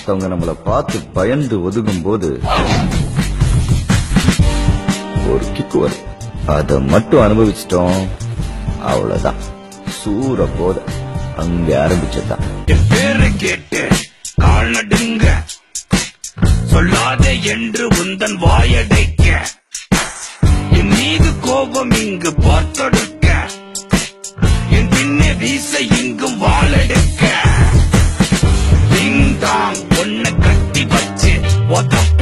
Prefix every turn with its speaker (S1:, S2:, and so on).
S1: மத்தவங்க நம்மள பார்த்து பயந்து ஒதுங்கும் போது ஒரு கிக்கு வரும் அதை மட்டும் அனுபவிச்சிட்டோம் அவ்வளவுதான் சூற போத அங்க ஆரம்பிச்சதுதான்
S2: என் பேரை கேட்டு கால் நடுங்க சொல்லாதே என்று உந்தன் வாயடைக்க என் மீது கோபம் இங்கு பார்த்தொடுக்க என் பின்னே வீச இங்கும் வாழெடுக்க டிங் டாங் ஒன்ன கட்டி வச்சு ஒத்த